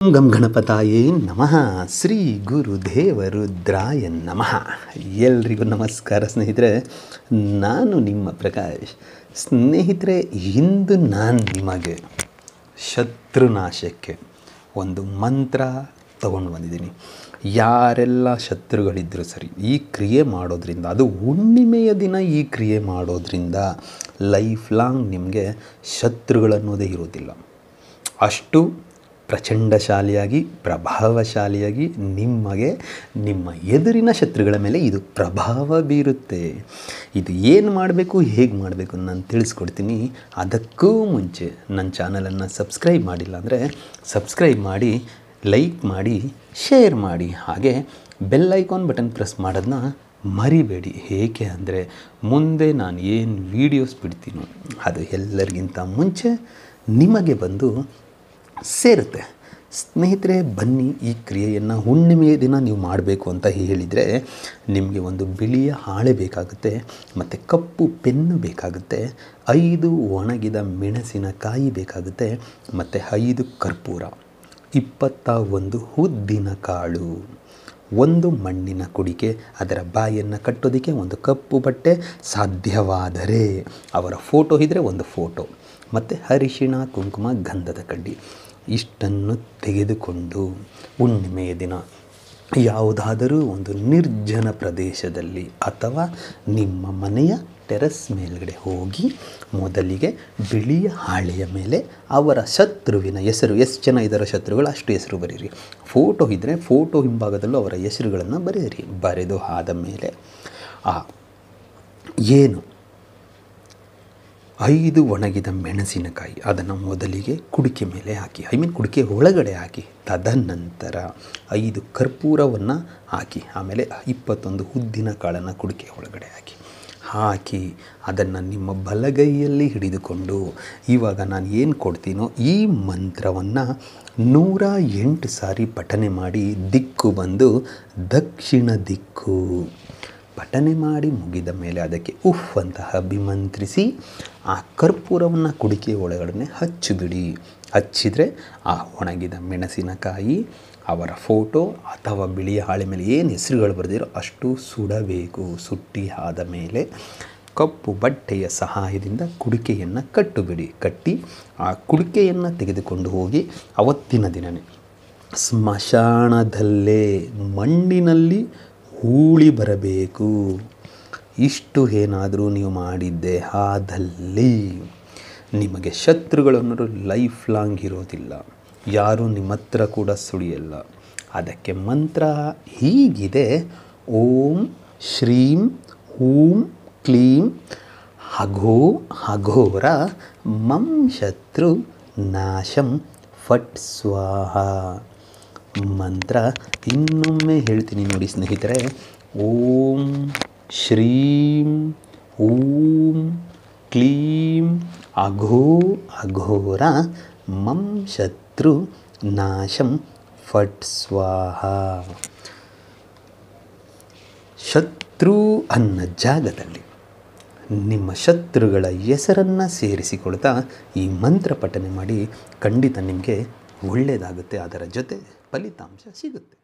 ಗಂ ಗಣಪತಾಯೇ ನಮಃ ಶ್ರೀ ಗುರುದೇವರುದ್ರಾಯ ನಮಃ ಎಲ್ರಿಗೂ ನಮಸ್ಕಾರ ಸ್ನೇಹಿತರೆ ನಾನು ನಿಮ್ಮ ಪ್ರಕಾಶ್ ಸ್ನೇಹಿತರೆ ಇಂದು ನಾನು ನಿಮಗೆ ಶತ್ರುನಾಶಕ್ಕೆ ಒಂದು ಮಂತ್ರ ತಗೊಂಡು ಬಂದಿದ್ದೀನಿ ಯಾರೆಲ್ಲ ಶತ್ರುಗಳಿದ್ದರೂ ಸರಿ ಈ ಕ್ರಿಯೆ ಮಾಡೋದ್ರಿಂದ ಅದು ಹುಣ್ಣಿಮೆಯ ದಿನ ಈ ಕ್ರಿಯೆ ಮಾಡೋದ್ರಿಂದ ಲೈಫ್ ಲಾಂಗ್ ನಿಮಗೆ ಶತ್ರುಗಳನ್ನೋದೇ ಇರೋದಿಲ್ಲ ಅಷ್ಟು ಪ್ರಚಂಡಶಾಲಿಯಾಗಿ ಪ್ರಭಾವಶಾಲಿಯಾಗಿ ನಿಮಗೆ ನಿಮ್ಮ ಎದುರಿನ ಶತ್ರುಗಳ ಮೇಲೆ ಇದು ಪ್ರಭಾವ ಬೀರುತ್ತೆ ಇದು ಏನು ಮಾಡಬೇಕು ಹೇಗೆ ಮಾಡಬೇಕು ನಾನು ತಿಳಿಸ್ಕೊಡ್ತೀನಿ ಅದಕ್ಕೂ ಮುಂಚೆ ನನ್ನ ಚಾನಲನ್ನು ಸಬ್ಸ್ಕ್ರೈಬ್ ಮಾಡಿಲ್ಲ ಅಂದರೆ ಸಬ್ಸ್ಕ್ರೈಬ್ ಮಾಡಿ ಲೈಕ್ ಮಾಡಿ ಶೇರ್ ಮಾಡಿ ಹಾಗೆ ಬೆಲ್ ಐಕಾನ್ ಬಟನ್ ಪ್ರೆಸ್ ಮಾಡೋದನ್ನ ಮರಿಬೇಡಿ ಏಕೆ ಅಂದರೆ ಮುಂದೆ ನಾನು ಏನು ವೀಡಿಯೋಸ್ ಬಿಡ್ತೀನೋ ಅದು ಎಲ್ಲರಿಗಿಂತ ಮುಂಚೆ ನಿಮಗೆ ಬಂದು ಸೇರುತ್ತೆ ಸ್ನೇಹಿತರೆ ಬನ್ನಿ ಈ ಕ್ರಿಯೆಯನ್ನು ಹುಣ್ಣಿಮೆಯ ದಿನ ನೀವು ಮಾಡಬೇಕು ಅಂತ ಹೇಳಿದರೆ ನಿಮಗೆ ಒಂದು ಬಿಳಿಯ ಹಾಳೆ ಬೇಕಾಗುತ್ತೆ ಮತ್ತು ಕಪ್ಪು ಪೆನ್ನು ಬೇಕಾಗುತ್ತೆ ಐದು ಒಣಗಿದ ಮೆಣಸಿನಕಾಯಿ ಬೇಕಾಗುತ್ತೆ ಮತ್ತು ಐದು ಕರ್ಪೂರ ಇಪ್ಪತ್ತ ಒಂದು ಉದ್ದಿನ ಕಾಳು ಒಂದು ಮಣ್ಣಿನ ಕುಡಿಕೆ ಅದರ ಬಾಯನ್ನು ಕಟ್ಟೋದಕ್ಕೆ ಒಂದು ಕಪ್ಪು ಬಟ್ಟೆ ಸಾಧ್ಯವಾದರೆ ಅವರ ಫೋಟೋ ಇದ್ದರೆ ಒಂದು ಫೋಟೋ ಮತ್ತು ಅರಿಶಿಣ ಕುಂಕುಮ ಗಂಧದ ಕಡ್ಡಿ ಇಷ್ಟನ್ನು ತೆಗೆದುಕೊಂಡು ಹುಣ್ಣಿಮೆಯ ದಿನ ಯಾವುದಾದರೂ ಒಂದು ನಿರ್ಜನ ಪ್ರದೇಶದಲ್ಲಿ ಅಥವಾ ನಿಮ್ಮ ಮನೆಯ ಟೆರೆಸ್ ಮೇಲ್ಗಡೆ ಹೋಗಿ ಮೊದಲಿಗೆ ಬಿಳಿಯ ಹಾಳೆಯ ಮೇಲೆ ಅವರ ಶತ್ರುವಿನ ಹೆಸರು ಎಷ್ಟು ಜನ ಇದ್ದಾರೋ ಶತ್ರುಗಳು ಅಷ್ಟು ಹೆಸರು ಬರೀರಿ ಫೋಟೋ ಇದ್ದರೆ ಫೋಟೋ ಹಿಂಭಾಗದಲ್ಲೂ ಅವರ ಹೆಸರುಗಳನ್ನು ಬರೆಯಿರಿ ಬರೆದು ಆದ ಮೇಲೆ ಆ ಏನು ಐದು ಒಣಗಿದ ಮೆಣಸಿನಕಾಯಿ ಅದನ್ನು ಮೊದಲಿಗೆ ಕುಡಿಕೆ ಮೇಲೆ ಹಾಕಿ ಐ ಮೀನ್ ಕುಡಿಕೆ ಒಳಗಡೆ ಹಾಕಿ ತದನಂತರ ಐದು ಕರ್ಪೂರವನ್ನು ಹಾಕಿ ಆಮೇಲೆ ಇಪ್ಪತ್ತೊಂದು ಉದ್ದಿನ ಕಾಳನ್ನು ಕುಡಿಕೆ ಒಳಗಡೆ ಹಾಕಿ ಹಾಕಿ ಅದನ್ನು ನಿಮ್ಮ ಬಲಗೈಯಲ್ಲಿ ಹಿಡಿದುಕೊಂಡು ಇವಾಗ ನಾನು ಏನು ಕೊಡ್ತೀನೋ ಈ ಮಂತ್ರವನ್ನು ನೂರ ಎಂಟು ಸಾರಿ ಪಠನೆ ಮಾಡಿ ದಿಕ್ಕು ಬಂದು ದಕ್ಷಿಣ ದಿಕ್ಕು ಪಠನೆ ಮಾಡಿ ಮುಗಿದ ಮೇಲೆ ಅದಕ್ಕೆ ಉಫ್ ಅಂತ ಅಭಿಮಂತ್ರಿಸಿ ಆ ಕರ್ಪೂರವನ್ನು ಕುಡಿಕೆ ಒಳಗಡೆ ಹಚ್ಚಿಬಿಡಿ ಹಚ್ಚಿದರೆ ಆ ಒಣಗಿದ ಮೆಣಸಿನಕಾಯಿ ಅವರ ಫೋಟೋ ಅಥವಾ ಬಿಳಿಯ ಹಾಳೆ ಮೇಲೆ ಏನು ಹೆಸರುಗಳು ಬರೆದಿರೋ ಅಷ್ಟು ಸುಡಬೇಕು ಸುಟ್ಟಿ ಆದ ಮೇಲೆ ಕಪ್ಪು ಬಟ್ಟೆಯ ಸಹಾಯದಿಂದ ಕುಡಿಕೆಯನ್ನು ಕಟ್ಟುಬಿಡಿ ಕಟ್ಟಿ ಆ ಕುಡಿಕೆಯನ್ನು ತೆಗೆದುಕೊಂಡು ಹೋಗಿ ಅವತ್ತಿನ ದಿನವೇ ಸ್ಮಶಾನದಲ್ಲೇ ಮಣ್ಣಿನಲ್ಲಿ ಹೂಳಿ ಬರಬೇಕು ಇಷ್ಟು ಏನಾದರೂ ನೀವು ಮಾಡಿದ್ದೆ ಆದಲ್ಲಿ ನಿಮಗೆ ಶತ್ರುಗಳನ್ನೋರು ಲೈಫ್ ಲಾಂಗ್ ಇರೋದಿಲ್ಲ ಯಾರೂ ನಿಮ್ಮ ಹತ್ರ ಕೂಡ ಸುಳಿಯಲ್ಲ ಅದಕ್ಕೆ ಮಂತ್ರ ಹೀಗಿದೆ ಓಂ ಶ್ರೀಂ ಹೂಂ ಕ್ಲೀಂ ಹಘೋ ಹಘೋರ ಮಂ ಶತ್ರು ನಾಶಂ ಫಟ್ ಸ್ವಾಹ ಮಂತ್ರ ಇನ್ನೊಮ್ಮೆ ಹೇಳ್ತೀನಿ ನೋಡಿ ಸ್ನೇಹಿತರೆ ಓಂ ಶ್ರೀಂ ಓಂ ಕ್ಲೀಂ ಅಘೋ ಅಘೋರ ಮಂ ಶತ್ರು ನಾಶಂ ಫಟ್ ಸ್ವಾಹ ಶತ್ರು ಅನ್ನ ಜಾಗದಲ್ಲಿ ನಿಮ್ಮ ಶತ್ರುಗಳ ಹೆಸರನ್ನು ಸೇರಿಸಿಕೊಳ್ತಾ ಈ ಮಂತ್ರ ಪಠನೆ ಮಾಡಿ ಖಂಡಿತ ನಿಮಗೆ ಒಳ್ಳೆಯದಾಗುತ್ತೆ ಅದರ ಜೊತೆ ಫಲಿತಾಂಶ ಸಿಗುತ್ತೆ